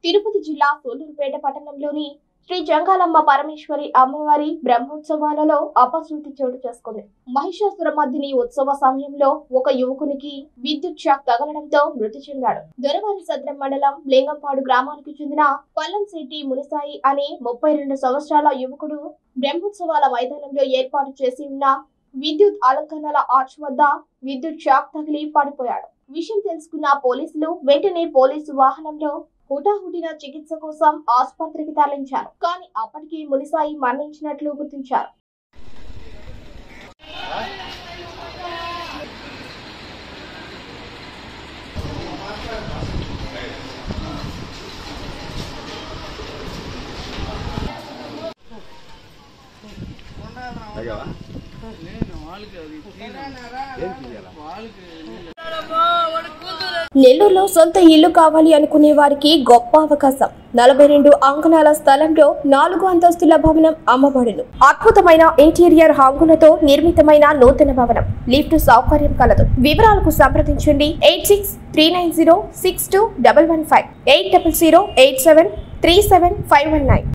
తిరుపతి జిల్లా సూలూరుపేట పట్టణంలోని శ్రీ జంగాలమ్మ పరమేశ్వరి అమ్మవారి బ్రహ్మోత్సవాలలో అపశృతి చోటు చేసుకుంది మహిషాసుర మర్దిని ఉత్సవ సమయంలో ఒక యువకునికి విద్యుత్ షాక్ తగలడంతో మృతి చెందాడు దొరవారి సద్రం మండలం లింగంపాడు గ్రామానికి చెందిన పల్లంశెట్టి మునిసాయి అనే ముప్పై రెండు సంవత్సరాల యువకుడు బ్రహ్మోత్సవాల మైదానంలో ఏర్పాటు చేసి ఉన్న విద్యుత్ అలంకరణల ఆర్చ్ వద్ద విద్యుత్ షాక్ తగిలి పడిపోయాడు విషయం తెలుసుకున్న పోలీసులు వెంటనే పోలీసు వాహనంలో హుటాహుటిన చికిత్స కోసం ఆసుపత్రికి తరలించారు కానీ అప్పటికి మునిసాయి మరణించినట్లు గుర్తించారు తాగావా నేను వాళ్ళకి అది తీయను. ఏం చేయాలా వాళ్ళకి నెల్లూరులో సొంత ఇల్లు కావాలి అనుకునే వారికి గొప్ప అవకాశం నలభై రెండు అంకణాల స్థలంలో నాలుగు అంతస్తుల భవనం అమ్మబడును అద్భుతమైన ఇంటీరియర్ హంగులతో నిర్మితమైన నూతన భవనం లిఫ్ట్ సౌకర్యం కలదు వివరాలకు సంప్రదించండి eight six three nine zero six two double one five eight double zero eight seven three seven five one nine